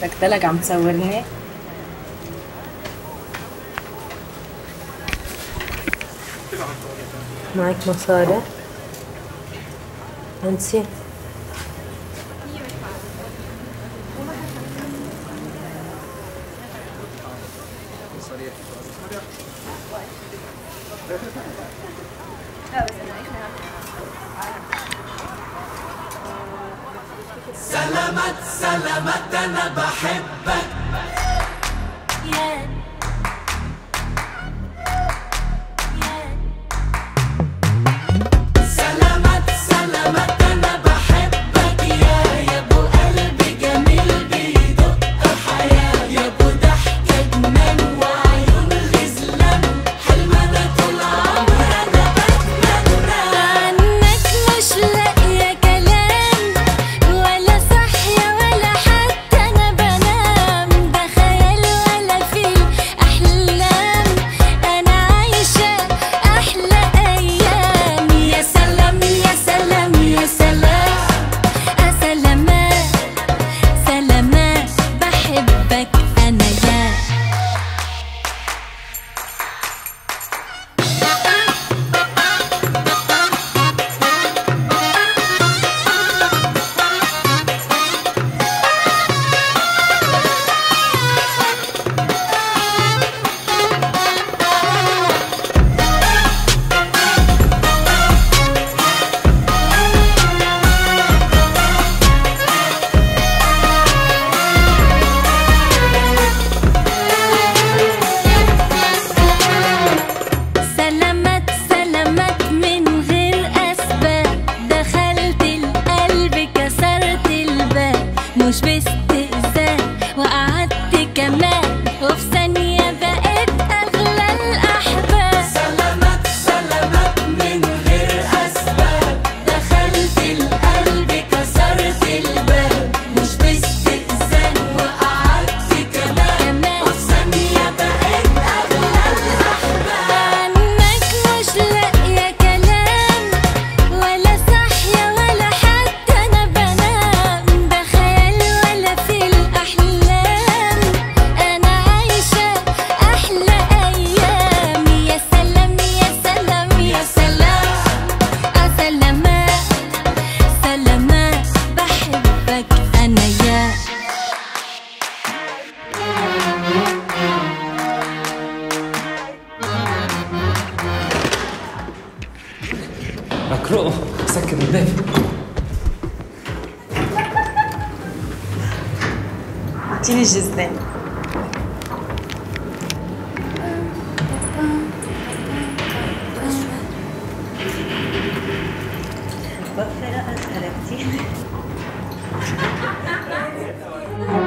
سكتلك عم تصورني معك مصاري انسي سلامات سلامات انا بحبك سلامات سلامات انا بحبك يا يا ابو قلبي جميل بيدق حياه يا ابو ضحكه جنان وعيون غزلان حلم انا طول عمري انا بتمنى عنك مش لاقية كلام ولا صحية ولا حتى أنا بنام ده خيال ولا فيه أحلام أنا عايشة أحلى أيام يا سلام يا سلام يا سلام سلامات سلامات بحبك أنا يا سلامات سلامات من غير أسباب دخلت القلب كسرت الباب مش باستئذان وقعدت كمان وفي ثانية بقيت أغلى الأحباب سلامات سلامات من غير أسباب دخلت القلب كسرت الباب مش باستئذان وقعدت كمان كمان. وفي ثانية بقيت أغلى الأحباب عنك مش لاقية كلام ولا صحية ولا حتى أنا بنام ده خيال ولا في الأحلام أنا عايشة أحلى أيام يا سلام يا سلام يا سلام سلامات سلامات بحبك أنا يا مكروه سكر الباب اعطيني الجزدان بفرق أسهل كتير